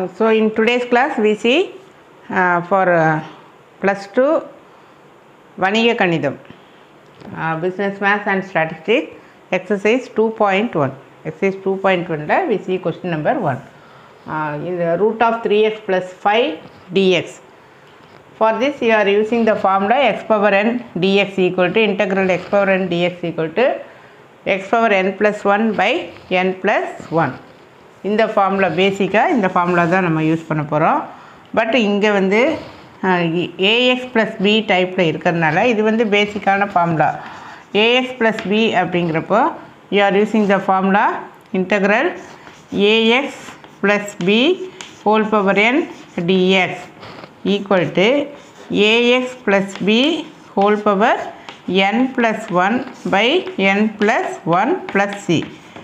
so in today's class we see uh, for uh, plus 2 வணிக கணிதம் business maths and statistic exercise two point one exercise two point ஒனில் V C question number one இந்த root of three x plus five d x for this you are using the formula x power n d x equal to integral x power n d x equal to x power n plus one by n plus one இந்த formula பேசிக்காக இந்த formula தான் நம்ம use பண்ண போகிறோம் but இங்கே வந்து ax plus B டைப்பில் இருக்கிறதுனால இது வந்து பேசிக்கான ஃபார்முலா ஏஎக்ஸ் ப்ளஸ் பி அப்படிங்கிறப்போ you are using the formula integral a x plus b whole power n d x equal to a x plus b whole power n plus one by n plus one plus c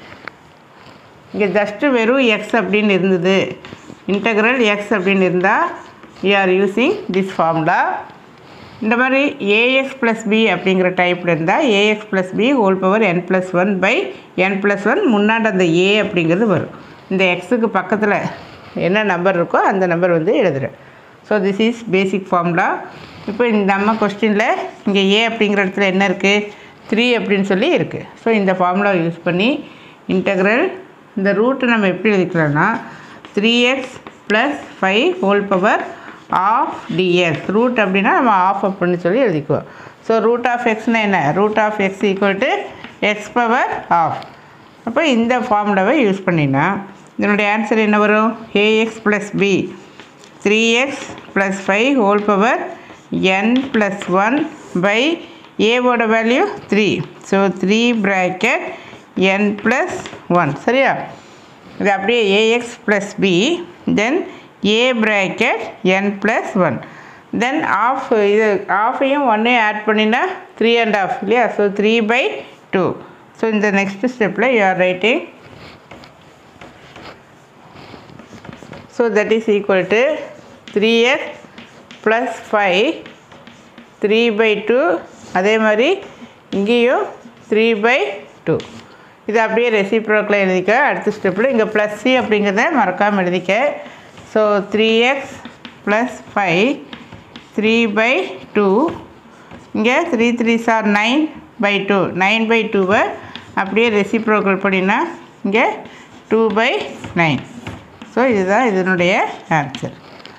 இங்கே just வெறும் x அப்படின்னு இருந்தது integral x அப்படின்னு இருந்தால் you are using this formula இந்த மாதிரி a x plus b அப்படிங்கிற டைப்பில் இருந்தால் a x plus b whole power n plus one by n plus one முன்னாடி அந்த ஏ அப்படிங்கிறது வரும் இந்த எக்ஸுக்கு பக்கத்தில் என்ன நம்பர் இருக்கோ அந்த நம்பர் வந்து எழுதுகிறேன் so this is basic formula இப்போ இந்த நம்ம கொஸ்டினில் இங்கே ஏ அப்படிங்கிற இடத்துல என்ன இருக்குது த்ரீ அப்படின்னு சொல்லி இருக்குது ஸோ இந்த ஃபார்முலா யூஸ் பண்ணி இன்டகிரல் இந்த ரூட்டு நம்ம எப்படி எழுதிக்கலாம்னா three x plus five whole power half d x root அப்படின்னா நம்ம ஆஃப் அப்படின்னு சொல்லி எழுதிக்குவோம் ஸோ ரூட் ஆஃப் எக்ஸ்னால் என்ன root of x equal to x power half அப்போ இந்த ஃபார்முலாவை யூஸ் பண்ணினா இதனுடைய ஆன்சர் என்ன வரும் a x plus b three x plus five whole power n plus one by ஏவோட value three so three bracket n plus one சரியா இது அப்படியே a x plus b then a bracket n plus one then half இது ஆஃபையும் ஒன்னையும் add பண்ணினா three and half இல்லையா so three by two so இந்த நெக்ஸ்ட் ஸ்டெப்பில் you are writing so that is equal to three x plus five three by two அதே மாதிரி இங்கேயும் த்ரீ பை டூ இது அப்படியே ரெசிப்ரோக்கில் எழுதிக்க அடுத்த ஸ்டெப்பில் இங்கே ப்ளஸ் சி அப்படிங்கிறத மறக்காமல் எழுதிக்க so three x plus five three by two இங்கே three three sir nine by two nine by டூவை அப்படியே ரெசிப்ரோக்கல் பண்ணினா இங்கே டூ பை நைன் ஸோ இதுதான் இதனுடைய answer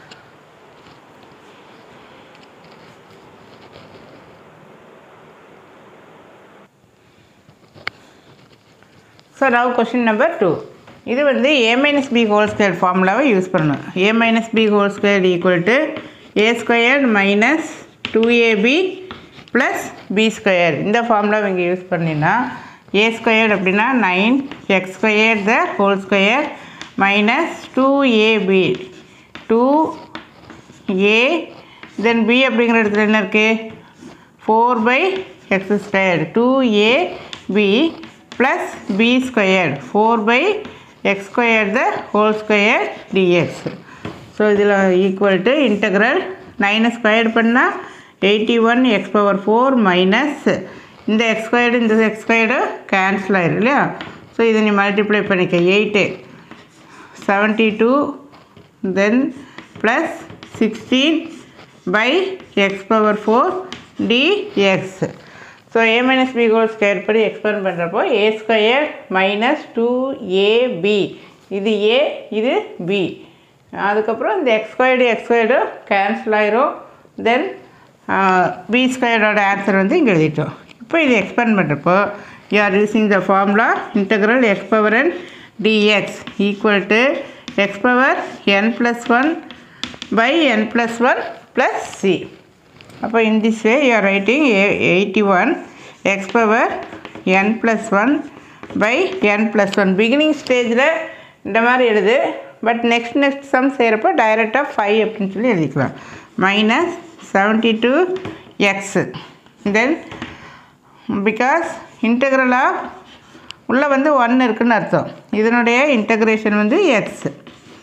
so now question number two இது வந்து a minus b whole square ஃபார்முலாவை யூஸ் பண்ணணும் a minus b whole square equal to a square minus two a b plus b square இந்த ஃபார்முலாவை இங்கே use பண்ணினா ஏ ஸ்கொயர் அப்படின்னா nine x square the whole square minus two a b two a then b அப்படிங்கிற இடத்துல என்ன இருக்குது four by x square two a b plus b squared 4 by x squared the whole square dx so இதில் equal to integral நைனை squared பண்ணால் eighty one x power four minus இந்த x squared இந்த x squared cancel ஆயிரும் இல்லையா so இதை நீ multiply பண்ணிக்க eight seventy two then plus sixteen by x power four d x so a minus b whole square படி expand பண்ணுறப்போ a square minus two a b இது ஏ இது பி அதுக்கப்புறம் இந்த x squared x squared cancel ஆயிரும் தென் B ஸ்கொயர்டோட answer வந்து இங்கே எழுதிட்டோம் இப்போ இது எக்ஸ்பேண்ட் பண்ணுறப்போ you are using the formula integral x power n d x equal to x power n plus one by n plus one plus c அப்போ in this way you are writing eighty one x power n plus one by n plus one beginning ஸ்டேஜில் இந்த மாதிரி எழுது but next next sum செய்கிறப்போ டைரெக்டாக five அப்படின்னு சொல்லி எழுதிக்கலாம் minus seventy two x then because இன்டகிரலாக உள்ளே வந்து ஒன் இருக்குன்னு அர்த்தம் இதனுடைய இன்டகிரேஷன் வந்து எக்ஸு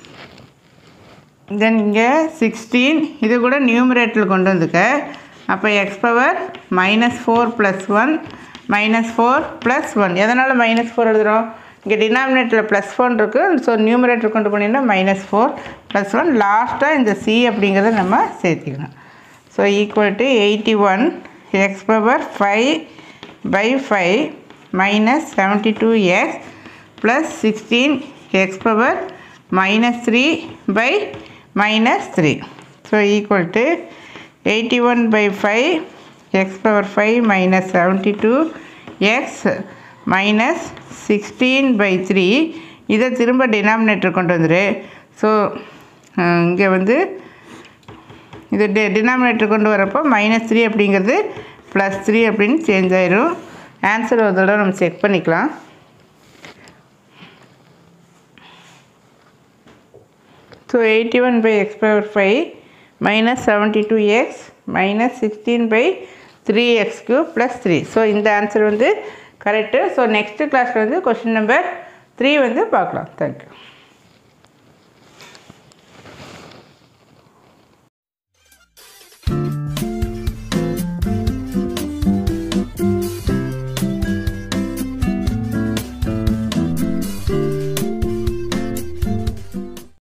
தென் இங்கே சிக்ஸ்டீன் இது கூட நியூமரேட்டில் கொண்டு வந்துக்க அப்போ x power minus four plus one minus four plus one எதனால் மைனஸ் ஃபோர் எழுதுகிறோம் இங்கே டினாமினேட்டரில் ப்ளஸ் ஒன் இருக்குது ஸோ நியூமரேட்டர் கொண்டு போனீங்கன்னா மைனஸ் ஃபோர் ப்ளஸ் ஒன் லாஸ்ட்டாக இந்த சி அப்படிங்கிறத நம்ம சேர்த்திக்கணும் so equal to eighty one x power five by five minus seventy two x plus sixteen x power minus three by minus three so equal to eighty one by five x power five minus seventy two x minus sixteen by three இதை திரும்ப denominator கொண்டு வந்துரு so இங்கே வந்து இது டெ denominator கொண்டு வரப்போ மைனஸ் த்ரீ அப்படிங்கிறது ப்ளஸ் த்ரீ அப்படின்னு சேஞ்ச் ஆயிரும் ஆன்சர் ஒரு தடவை நம்ம செக் பண்ணிக்கலாம் so eighty one by x power five minus seventy two x minus sixteen by three x cube plus three so இந்த ஆன்சர் வந்து கரெக்டு ஸோ நெக்ஸ்ட்டு கிளாஸில் வந்து கொஷின் நம்பர் த்ரீ வந்து பார்க்கலாம் தேங்க்யூ